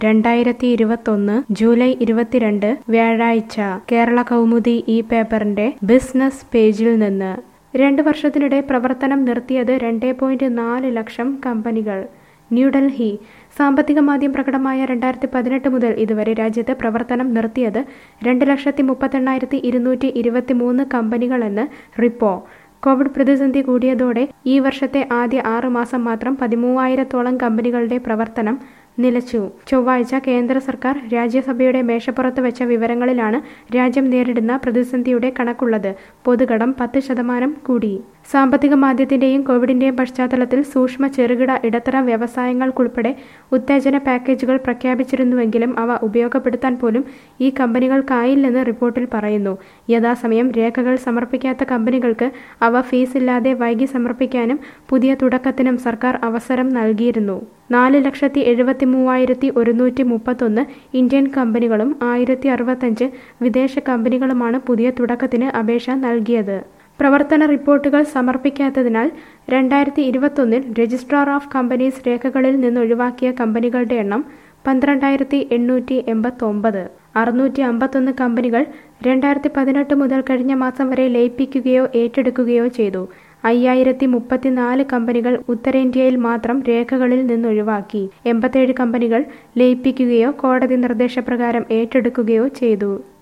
രണ്ടായിരത്തി ഇരുപത്തൊന്ന് ജൂലൈ ഇരുപത്തിരണ്ട് വ്യാഴാഴ്ച കേരള കൗമുദി ഈ പേപ്പറിന്റെ ബിസിനസ് പേജിൽ നിന്ന് രണ്ട് വർഷത്തിനിടെ പ്രവർത്തനം നിർത്തിയത് രണ്ട് പോയിന്റ് നാല് ലക്ഷം കമ്പനികൾ ന്യൂഡൽഹി സാമ്പത്തിക മാന്ദ്യം പ്രകടമായ രണ്ടായിരത്തി പതിനെട്ട് മുതൽ ഇതുവരെ രാജ്യത്ത് പ്രവർത്തനം നിർത്തിയത് രണ്ട് ലക്ഷത്തി മുപ്പത്തെണ്ണായിരത്തി ഇരുന്നൂറ്റി ഇരുപത്തി മൂന്ന് കമ്പനികളെന്ന് റിപ്പോ കോവിഡ് പ്രതിസന്ധി കൂടിയതോടെ ഈ വർഷത്തെ ആദ്യ ആറ് മാസം മാത്രം പതിമൂവായിരത്തോളം കമ്പനികളുടെ പ്രവർത്തനം നിലച്ചു ചൊവ്വാഴ്ച കേന്ദ്ര സർക്കാർ രാജ്യസഭയുടെ മേശപ്പുറത്ത് വെച്ച വിവരങ്ങളിലാണ് രാജ്യം നേരിടുന്ന പ്രതിസന്ധിയുടെ കണക്കുള്ളത് പൊതുകടം പത്ത് ശതമാനം കൂടി സാമ്പത്തിക മാന്ദ്യത്തിന്റെയും കോവിഡിന്റെയും പശ്ചാത്തലത്തിൽ സൂക്ഷ്മ ചെറുകിട ഇടത്തര വ്യവസായങ്ങൾക്കുൾപ്പെടെ ഉത്തേജന പാക്കേജുകൾ പ്രഖ്യാപിച്ചിരുന്നുവെങ്കിലും അവ ഉപയോഗപ്പെടുത്താൻ പോലും ഈ കമ്പനികൾക്കായില്ലെന്ന് റിപ്പോർട്ടിൽ പറയുന്നു യഥാസമയം രേഖകൾ സമർപ്പിക്കാത്ത കമ്പനികൾക്ക് അവ ഫീസില്ലാതെ വൈകി സമർപ്പിക്കാനും പുതിയ തുടക്കത്തിനും സർക്കാർ അവസരം നൽകിയിരുന്നു നാല് ലക്ഷത്തി എഴുപത്തി മൂവായിരത്തി ഒരുന്നൂറ്റി മുപ്പത്തൊന്ന് ഇന്ത്യൻ കമ്പനികളും ആയിരത്തി അറുപത്തഞ്ച് വിദേശ കമ്പനികളുമാണ് പുതിയ തുടക്കത്തിന് അപേക്ഷ നൽകിയത് പ്രവർത്തന റിപ്പോർട്ടുകൾ സമർപ്പിക്കാത്തതിനാൽ രണ്ടായിരത്തി ഇരുപത്തൊന്നിൽ രജിസ്ട്രാർ ഓഫ് കമ്പനീസ് രേഖകളിൽ നിന്നൊഴിവാക്കിയ കമ്പനികളുടെ എണ്ണം പന്ത്രണ്ടായിരത്തി എണ്ണൂറ്റി എൺപത്തൊമ്പത് അറുന്നൂറ്റി അമ്പത്തൊന്ന് കമ്പനികൾ രണ്ടായിരത്തി പതിനെട്ട് മുതൽ കഴിഞ്ഞ മാസം വരെ ലയിപ്പിക്കുകയോ ഏറ്റെടുക്കുകയോ ചെയ്തു അയ്യായിരത്തി മുപ്പത്തിനാല് കമ്പനികൾ ഉത്തരേന്ത്യയിൽ മാത്രം രേഖകളിൽ നിന്നൊഴിവാക്കി എൺപത്തേഴ് കമ്പനികൾ ലയിപ്പിക്കുകയോ കോടതി നിർദ്ദേശപ്രകാരം ഏറ്റെടുക്കുകയോ ചെയ്തു